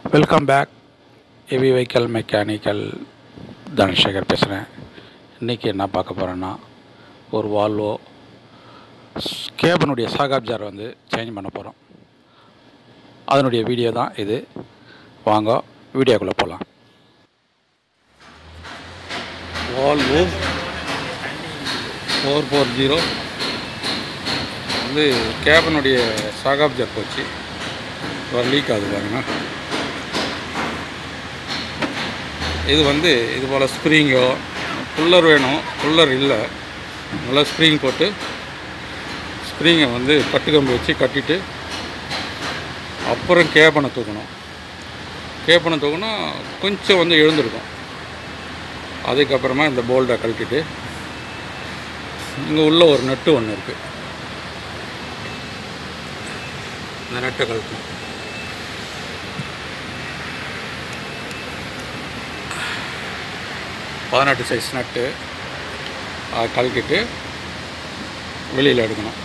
Welcome back heavy vehicle mechanical Dhanasekar பேசுகிறேன் இன்றைக்கி என்ன பார்க்க போகிறேன்னா ஒரு வால்வோ கேபனுடைய சாகாப் ஜார் வந்து சேஞ்ச் பண்ண போகிறோம் அதனுடைய வீடியோ தான் இது வாங்க வீடியோக்குள்ளே போகலாம் வால்வோ ஃபோர் ஃபோர் ஜீரோ வந்து கேபனுடைய சாகாப் ஜார் போச்சு ஒரு லீக் ஆகுது பாருங்க இது வந்து இது போல் ஸ்ப்ரிங்கோ புல்லர் வேணும் புல்லர் இல்லை நல்லா ஸ்ப்ரிங் போட்டு ஸ்ப்ரிங்கை வந்து பட்டுக்கம்பு வச்சு கட்டிட்டு அப்புறம் கேப்பனை தூக்கணும் கேப்பனை தூக்கினா கொஞ்சம் வந்து எழுந்திருக்கும் அதுக்கப்புறமா இந்த போல்டை கழட்டிட்டு இங்கே உள்ள ஒரு நட்டு ஒன்று இருக்குது இந்த நட்டை கழட்டணும் பதினெட்டு சைஸ் நட்டு அதை கழட்டிட்டு வெளியில் எடுக்கணும்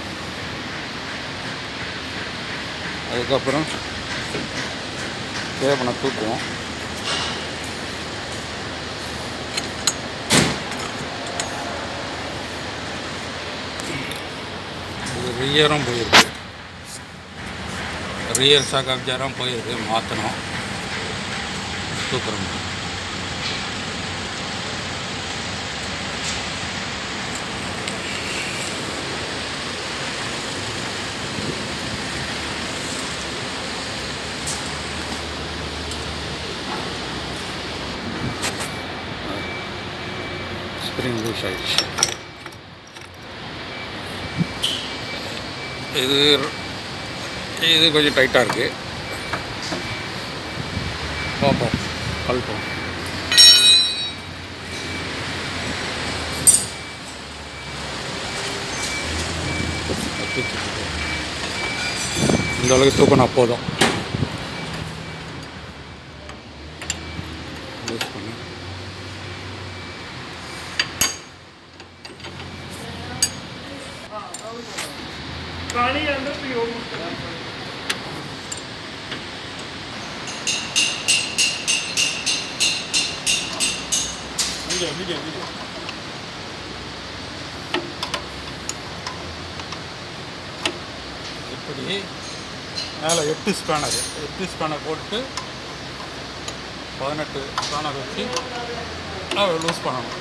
அதுக்கப்புறம் கேபனை தூக்குவோம் இது ரியரும் போயிருக்கு ரியர் சாகாப்ஜாரம் போயிருக்கு மாற்றணும் தூக்குறோம் ஸ்ப்ரிங் லூஸ் ஆயிடுச்சு இது இது கொஞ்சம் டைட்டாக இருக்குது பார்ப்போம் கழப்போம் இந்த அளவுக்கு தூக்கினா போதும் லூஸ் பண்ணி ਪਾਣੀ ਅੰਦਰ ਪੀਓ ਵੀਡੀਓ ਵੀਡੀਓ ਵੀਡੀਓ இப்படி மேலே எட்டு ஸ்பேனர் எட்டு ஸ்பேனர் போட்டு பதினெட்டு ஸ்பேனர் வச்சு அதை லூஸ் பண்ணணும்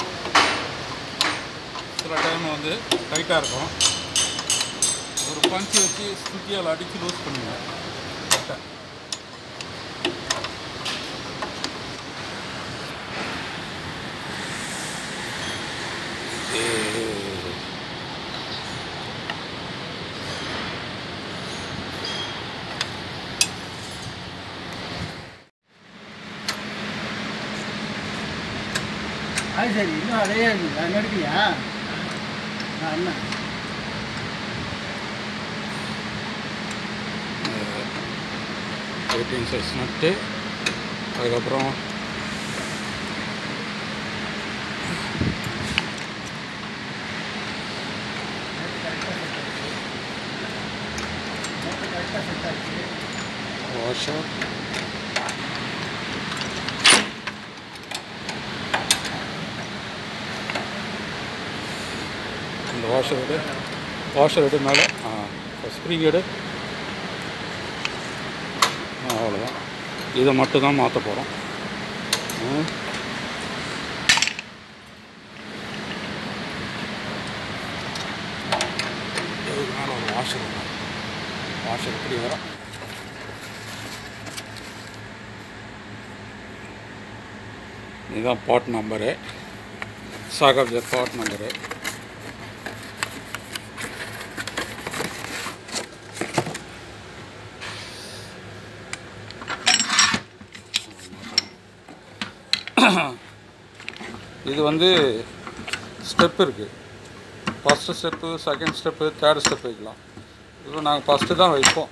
சில டைம் வந்து டைட்டாக இருக்கும் ஒரு பஞ்சு வச்சு சுத்தியால் அடித்து லூஸ் பண்ணுவேன் கரெக்டாக அது சரி இன்னும் அடையே நான் எடுக்கலையா அண்ணா எயிட்டீன் சைஸ் நட்டு அதுக்கப்புறம் வாஷர் இந்த வாஷர் எடு வாஷர் எடு மேலே ஆ ஸ்ப்ரிங் எடு ஆ, அவ்வளோதான் இதை மட்டும் தான் மாற்ற போகிறோம் இதுக்கு மேலே ஒரு வாஷர் வரும் வாஷர் இப்படி வரும் இதுதான் பாட் நம்பரு சாகாப்ஜர் பாட் நம்பரு இது வந்து ஸ்டெப் இருக்குது first step second step third step வைக்கலாம் இப்போ நாங்கள் ஃபஸ்ட்டு தான் வைப்போம்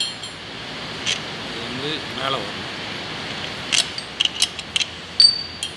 இது வந்து மேலே வரும்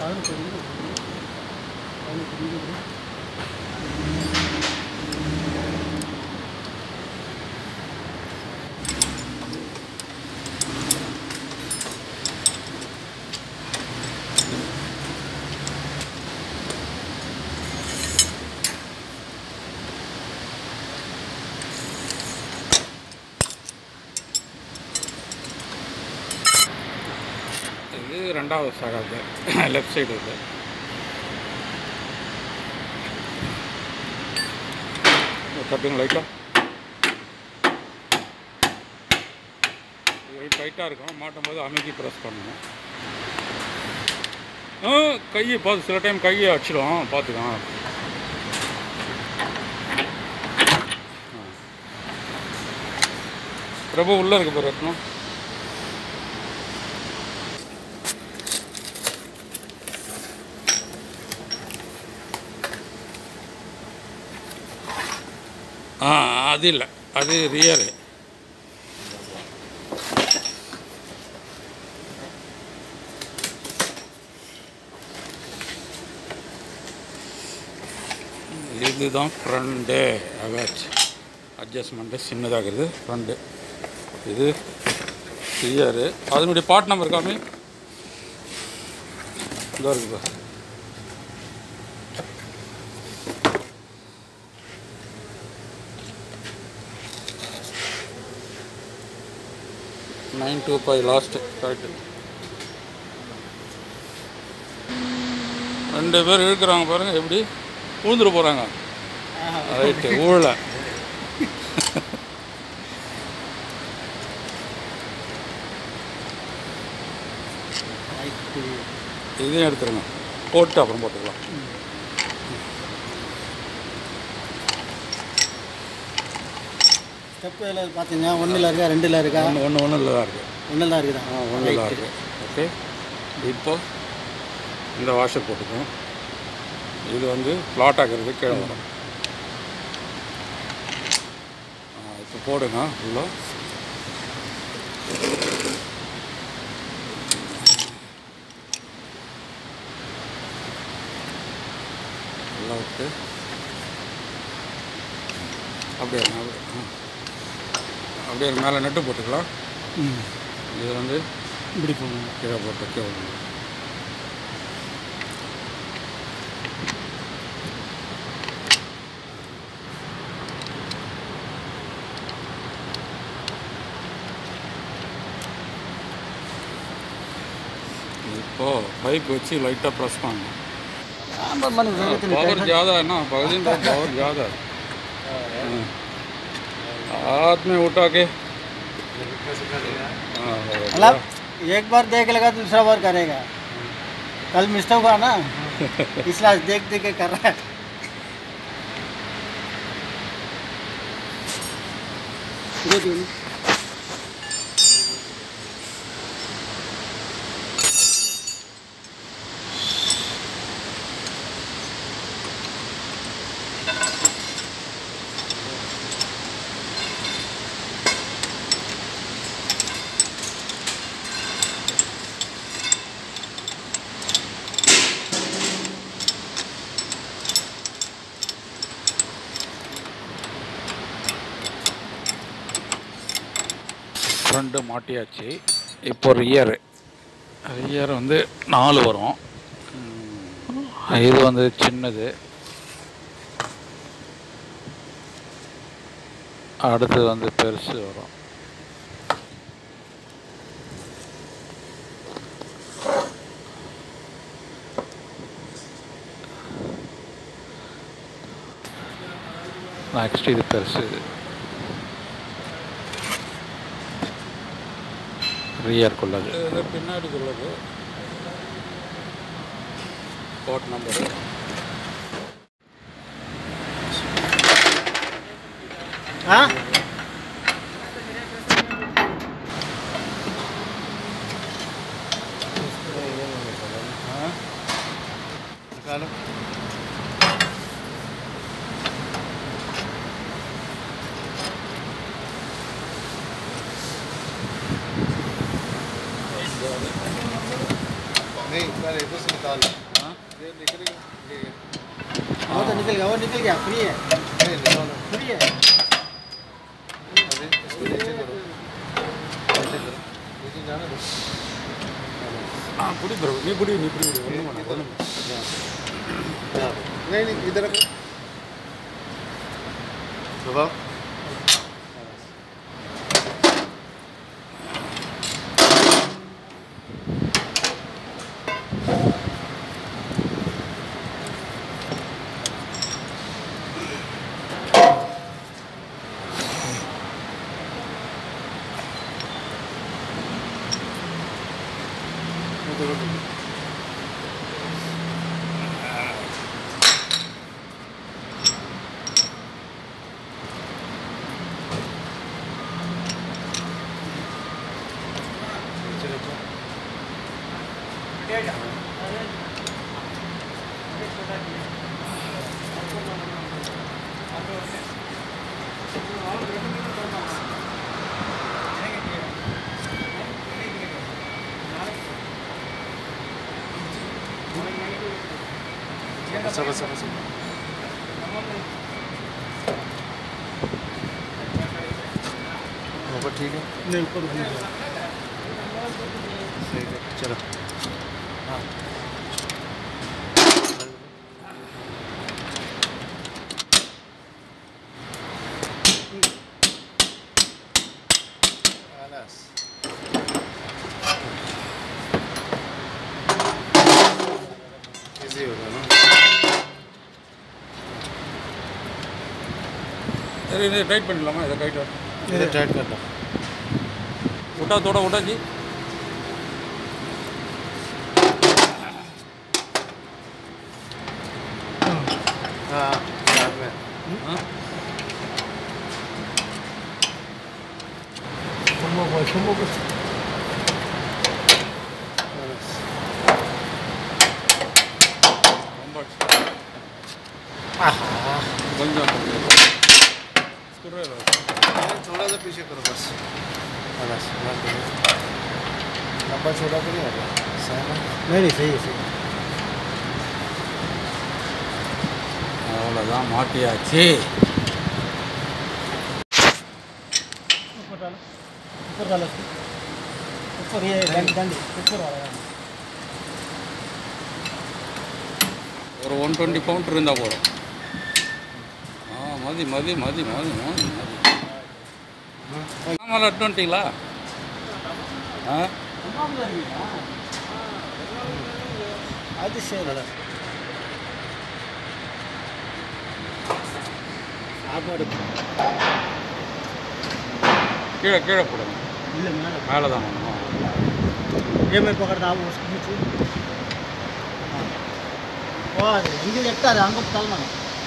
பதினெட்டு இருக்குது பதினெட்டு இருக்குது இது ரெண்டாவது சகாது லெஃப்ட் சைடு இது தட்டுங்க லைட்டாக இது டைட்டாக இருக்கும் மாட்டும் போது அமைக்கி ப்ரெஸ் பண்ணணும் ஆ கையை பார்த்து சில டைம் கையை அடிச்சிடும் பார்த்துக்கலாம் பிரபு உள்ளே இருக்கு பாரு ரத்னம் ஆ அது இல்லை அது ரியரு இதுதான் ஃப்ரண்டு அவாச் அட்ஜஸ்ட்மெண்ட்டு சின்னதாகுது ஃப்ரண்டு இது ரியரு அதனுடைய பார்ட் நம்பர் காமி இதோ இருக்கு பாரு nine two five last correct ரெண்டு பேர் இழுக்கிறாங்க பாருங்கள் எப்படி ஊந்துட போகிறாங்க ரைட்டு ஊழல ரைட்டு இதையும் எடுத்துருங்க போட்டு அப்புறம் போட்டுக்கலாம் ஸ்டெப்பு எல்லாம் பார்த்தீங்க ஒன்றில் இருக்கா ரெண்டில் இருக்கா ஒன்று ஒன்று ஒன்று இல்லை தான் இருக்குது ஒன்றில் தான் இருக்குதா ஆ ஒன்று தான் இருக்குது ஓகே இப்போ இந்த வாஷர் போட்டுக்கோம் இது வந்து பிளாட் ஆகிறது கீழே வரும் ஆ, இப்போ போடுங்க உள்ள உள்ள விட்டு அப்படியே இருங்க, அப்படியே ஆ. அப்படியே மேலே நெட்டு போட்டுக்கலாம் ம் இது வந்து இப்படி போகணும் கீழே போட்டு கீழே விடணும். இப்போ பைப் வச்சு லைட்டாக ப்ரெஸ் பண்ணணும் ஆமாம் பண்ணுங்க पावर ज़्यादा है ना पगड़ी में पावर ज़्यादा है हाँ। हाथ में उठा के हाँ, हो गया। मतलब एक बार देख लेगा दूसरा बार करेगा कल मिस्टेक हुआ ना इसलिए आज देख देख के कर रहा है दे दो ना। ஃப்ரண்ட்டு மாட்டியாச்சு இப்போ ரியர் ரியர் வந்து நாலு வரும் ம், இது வந்து சின்னது அடுத்தது வந்து பெருசு வரும் நெக்ஸ்ட் இது பெருசு ரியர்க்குள்ளது இது பின்னாடிக்குள்ளது கோட் நம்பரு हाँ निकालो नहीं पहले इधर से निकाल हाँ? ये निकलेगा ये ये। वो तो निकल गया वो निकल गया फ्री है नहीं निकालो फ्री है अरे इसको नीचे करो नीचे करो नीचे जाने दो ஆ புடி ப்ரோ நீ புடி நீ புடி ये ஒன்றும் इधर ஒன்றும் यहाँ यहाँ नहीं नहीं इधर रखो दबाओ उधर उधर नीचे रखो बस बस बस ऊपर ठीक है नहीं ऊपर नहीं सही है चलो हाँ خلاص इजी होगा ना சரி இது டைட் பண்ணிடலாமா இதை கைட்டு इधर टाइट कर लो விட்டா தோட விட்டாச்சு हाँ बाद में ஆ खलास ரொம்ப आहा கொஞ்சம் ஸ்க்ரூ थोड़ा सा पीछे करो बस खलास बंद करो लंबा छोटा तो नहीं होगा सहना नहीं नहीं सही है सही है அவ்வளோதான் மாட்டியாச்சு ऊपर डालो ऊपर डालो उसको। ऊपर ये डंडी डंडी ऊपर वाला ஒரு ஒன் டுவெண்ட்டி பவுண்ட் இருந்தால் போதும் ஆ மதி மதி மதி மதி மதி மதி ஆமாம் எட்டு வந்துட்டீங்களா ஆ அது சரி சாப்பாடு கீழே கீழே போடுங்க இல்லை மேலே மேலே தான் வேணுமா ये मैं पकड़ता हूँ उसको नीचे हाँ। ஓ அது எங்கே எட்டாது அங்கே தள்ளணும்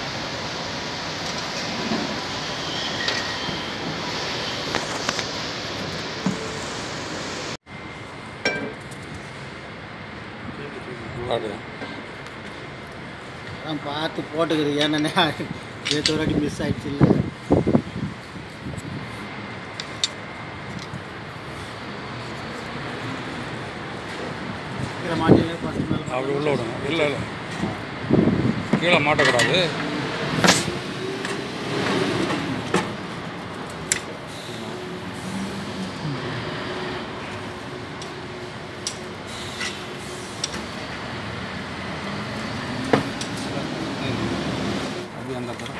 அப்படியா அதான் பார்த்து போட்டுக்குது ஏன்னா நேற்று ஒரு வாட்டி மிஸ் ஆயிடுச்சு இல்லை கீழே மாட்டிங்க ஃபஸ்ட் மேலே அப்படி உள்ள விடுங்க இல்லை இல்லை கீழே மாட்டக்கூடாது அப்படி அந்த பக்கம்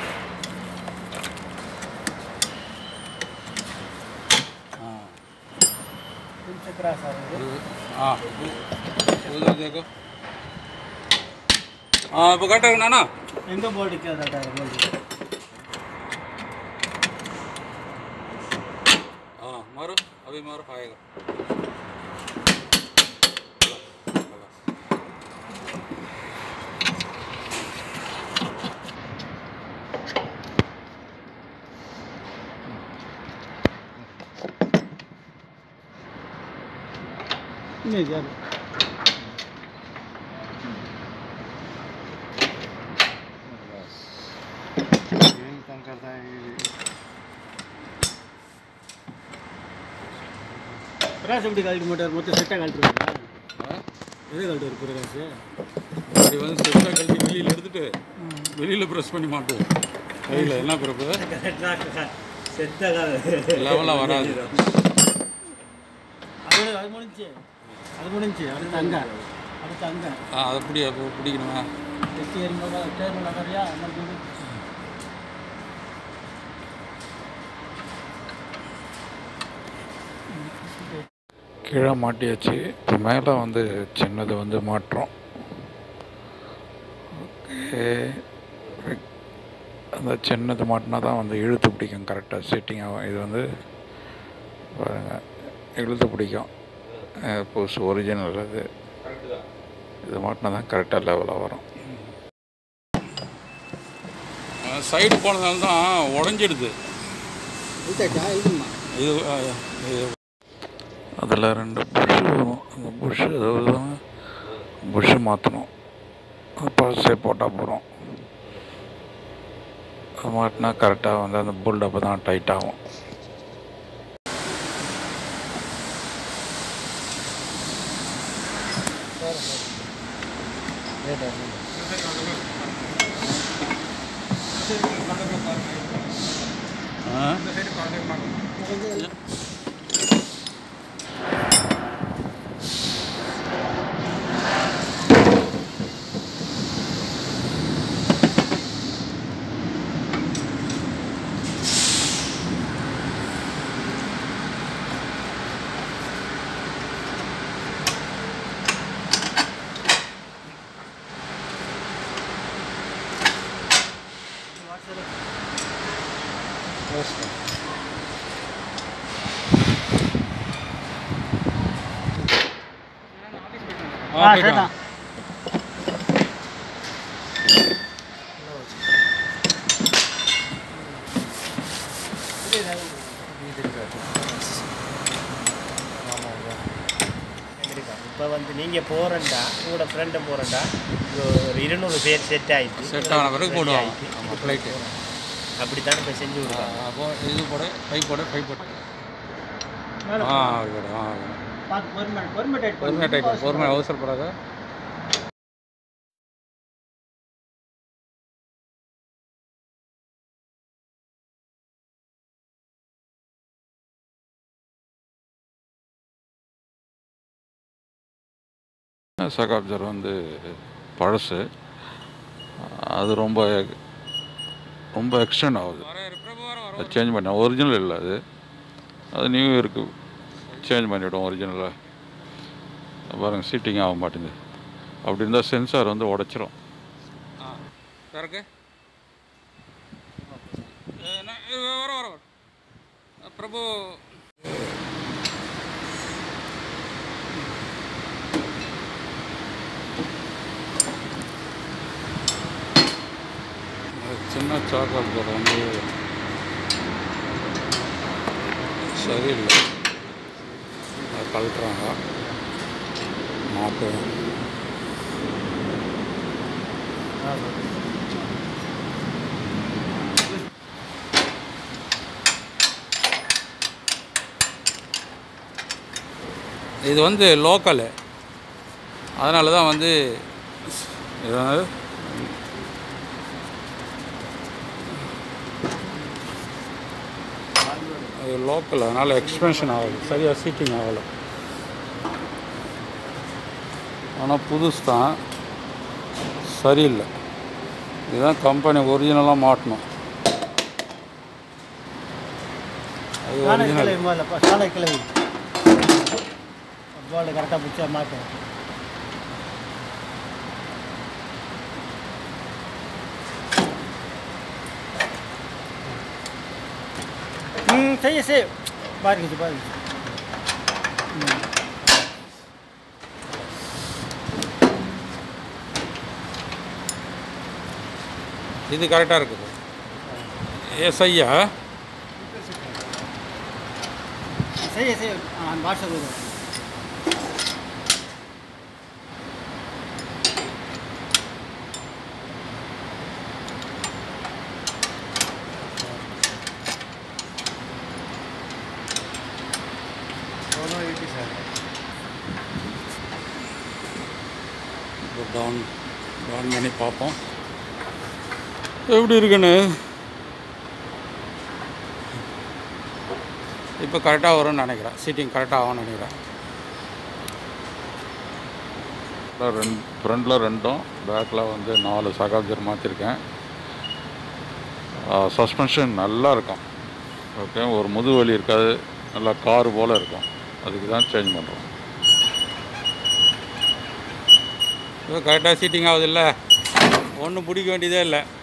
ஆ కొంచెం క్రాస్ అవ్వదు हाँ उधर देखो हाँ இப்போ கரெக்டாக இருக்குண்ணா எங்கே போட்டு கேட்கறதா போட்டு हाँ मारो अभी मारो आएगा नहीं ज़्यादा यही तंग करता है ये ಕ್ರಾಸ್ ಬಿಡಿ ಗಾಡಿ ಮೋಟರ್ ಮತ್ತೆ ಸೆಟ್ಟಾಗಿ ಕಳ್ತಿರೋದು हाँ? எது கழட்டு ஒரு காசு அப்படி வந்து செட்டாக கழட்டி வெளியில் எடுத்துட்டு வெளியில் ப்ரெஸ் பண்ணி மாட்டுவோம் கையில் என்ன பிறப்பு செத்த லெவலாக வராது அது அது முடிஞ்சு அது முடிஞ்சு அடுத்து அங்கே அடுத்து அங்கே ஆ அதை பிடி அப்போ பிடிக்கணுமா எட்டு எறும்போது தேர்வு நகரியா என்ன போடு கீழே மாட்டியாச்சு இப்போ மேலே வந்து சின்னது வந்து மாட்டுறோம் ஓகே அந்த சின்னது மாட்டினா தான் வந்து இழுத்து பிடிக்கும் கரெக்டாக செட்டிங் ஆகும் இது வந்து பாருங்கள் இழுத்து பிடிக்கும் அஹ் புதுசு ஒரிஜினல் அது இது மாட்டினா தான் கரெக்டாக லெவலாக வரும் சைடு போனதால தான் உடஞ்சிடுது இழுத்தாச்சா இதுமா இது இது அதில் ரெண்டு புஷ் வரும் அந்த புஷ் அதாவது புஷ்ஷு மாற்றணும் பல்சே போட்டால் போகிறோம் அது மாட்டினா கரெக்டாக வந்து அந்த புல் அப்போ தான் டைட் ஆகும் ஆ சரிதான் இப்போ வந்து நீங்கள் போகிறண்டா உங்களோட ஃப்ரெண்டை போகிறண்டா ஒரு இருநூறு பேர் செட் ஆகிட்டு செட் ஆன பிறகு போடுவாங்க ஆமாம் ஃப்ளைட்டு அப்படி தானே இப்போ செஞ்சு விடுவாங்க அப்போ இது போட பை போட பை போட ஆ அது ஆ பார்த்து பொறுமை பொறுமை டைட் பொறுமையாக டைட் பொறுமையாக அவசரப்படாத சகாப்ஜர் வந்து பழசு அது ரொம்ப ரொம்ப எக்ஸ்டெண்ட் ஆகுது அது சேஞ்ச் பண்ண ஒரிஜினல் இல்லை அது அது நியூ இயருக்கு சேஞ்ச் பண்ணிவிடும் ஒரிஜினலை பாருங்கள் சீட்டிங் ஆக மாட்டேங்குது அப்படி இருந்தால் சென்சார் வந்து உடச்சிரும் திறக்கு வர வர வர பிரபு சின்ன சாக்கல் போட வந்து சரியில்லை அதை கழட்டுறாங்க மாட்டு இது வந்து லோக்கலு அதனால தான் வந்து இது வந்து அது லோக்கல் அதனால் எக்ஸ்பென்ஷன் ஆகுது சரியாக சீட்டிங் ஆகலை ஆனால் புதுசு தான் சரியில்லை இதுதான் கம்பெனி ஒரிஜினலாக மாட்டணும் அது சாலை ஒரிஜினல் கிளவி முதல்ல சாலை கிளவி போர்டு கரெக்டாக பிடிச்சா மாட்டேன் ம் செய்ய செய்ய பாருங்க பாருங்க இது கரெக்டாக இருக்குது எஸ் ஐயா செய்ய செய்ய வாட்ஸ்அப் दोनों एक ही साइड है இப்போ டவுன் டவுன் பண்ணி பார்ப்போம் எப்படி இருக்குன்னு இப்போ கரெக்டாக வரும்னு நினைக்கிறேன் சீட்டிங் கரெக்டாக ஆகும்னு நினைக்கிறேன் ரெண்டு ஃப்ரண்டில் ரெண்டும் பேக்கில் வந்து நாலு சகாப்ஜர் மாற்றிருக்கேன் சஸ்பென்ஷன் நல்லா இருக்கும் ஓகே ஒரு முதுவலி இருக்காது நல்லா கார் போல் இருக்கும் அதுக்கு தான் சேஞ்ச் பண்ணுறோம் இப்போ கரெக்டாக சீட்டிங் ஆகுது இல்லை ஒன்றும் பிடிக்க வேண்டியதே இல்லை